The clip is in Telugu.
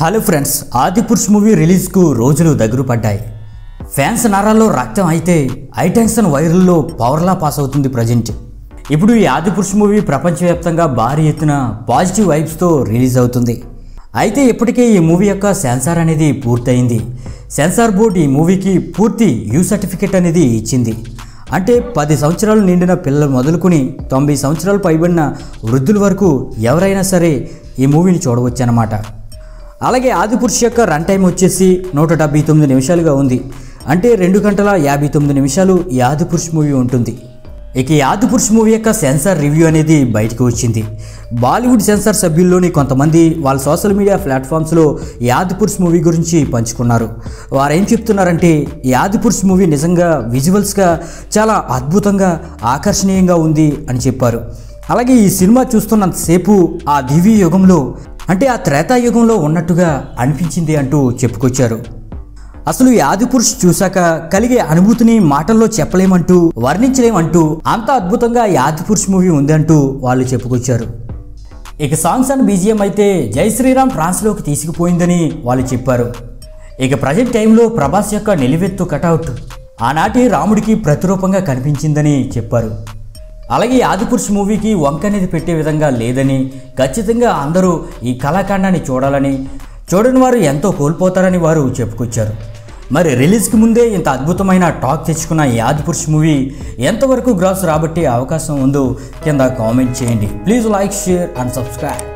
హలో ఫ్రెండ్స్ ఆదిపురుష్ మూవీ రిలీజ్కు రోజులు దగ్గర పడ్డాయి ఫ్యాన్స్ నరాల్లో రక్తం అయితే ఐటెన్షన్ వైరల్లో పవర్లా పాస్ అవుతుంది ప్రజెంట్ ఇప్పుడు ఈ ఆదిపురుష్ మూవీ ప్రపంచవ్యాప్తంగా భారీ ఎత్తున పాజిటివ్ వైబ్స్తో రిలీజ్ అవుతుంది అయితే ఇప్పటికే ఈ మూవీ యొక్క సెన్సార్ అనేది పూర్తయింది సెన్సార్ బోర్డు ఈ మూవీకి పూర్తి యూ సర్టిఫికేట్ అనేది ఇచ్చింది అంటే పది సంవత్సరాలు నిండిన పిల్లలు మొదలుకొని తొంభై సంవత్సరాలు పైబడిన వృద్ధుల వరకు ఎవరైనా సరే ఈ మూవీని చూడవచ్చు అన్నమాట అలాగే ఆదిపురుష్ యొక్క రన్ టైం వచ్చేసి నూట డెబ్బై తొమ్మిది నిమిషాలుగా ఉంది అంటే రెండు గంటల యాభై తొమ్మిది నిమిషాలు ఈ ఆదిపురుష్ మూవీ ఉంటుంది ఇక ఈ ఆదిపురుష్ మూవీ యొక్క సెన్సార్ రివ్యూ అనేది బయటకు వచ్చింది బాలీవుడ్ సెన్సార్ సభ్యుల్లోని కొంతమంది వాళ్ళ సోషల్ మీడియా ప్లాట్ఫామ్స్లో ఈ ఆదిపురుష్ మూవీ గురించి పంచుకున్నారు వారు ఏం చెప్తున్నారంటే ఈ ఆదిపురుష్ మూవీ నిజంగా విజువల్స్గా చాలా అద్భుతంగా ఆకర్షణీయంగా ఉంది అని చెప్పారు అలాగే ఈ సినిమా చూస్తున్నంతసేపు ఆ దివ్య యుగంలో అంటే ఆ త్రేతాయుగంలో ఉన్నట్టుగా అనిపించింది అంటూ చెప్పుకొచ్చారు అసలు ఈ ఆదిపురుష్ చూశాక కలిగే అనుభూతిని మాటల్లో చెప్పలేమంటూ వర్ణించలేమంటూ అంత అద్భుతంగా ఈ ఆదిపురుష్ మూవీ ఉందంటూ వాళ్ళు చెప్పుకొచ్చారు ఇక సాంగ్స్ అండ్ బీజిఎం అయితే జై శ్రీరామ్ ట్రాన్స్లోకి తీసుకుపోయిందని వాళ్ళు చెప్పారు ఇక ప్రజెంట్ టైంలో ప్రభాస్ యొక్క నిలువెత్తు కటౌట్ ఆనాటి రాముడికి ప్రతిరూపంగా కనిపించిందని చెప్పారు అలాగే ఈ ఆదిపురుష్ మూవీకి వంక అనేది పెట్టే విధంగా లేదని ఖచ్చితంగా అందరూ ఈ కళాఖండాన్ని చూడాలని చూడని వారు ఎంతో కోల్పోతారని వారు చెప్పుకొచ్చారు మరి రిలీజ్కి ముందే ఇంత అద్భుతమైన టాక్ తెచ్చుకున్న ఈ ఆదిపురుష్ మూవీ ఎంతవరకు గ్రాస్ రాబట్టే అవకాశం ఉందో కింద కామెంట్ చేయండి please like share and subscribe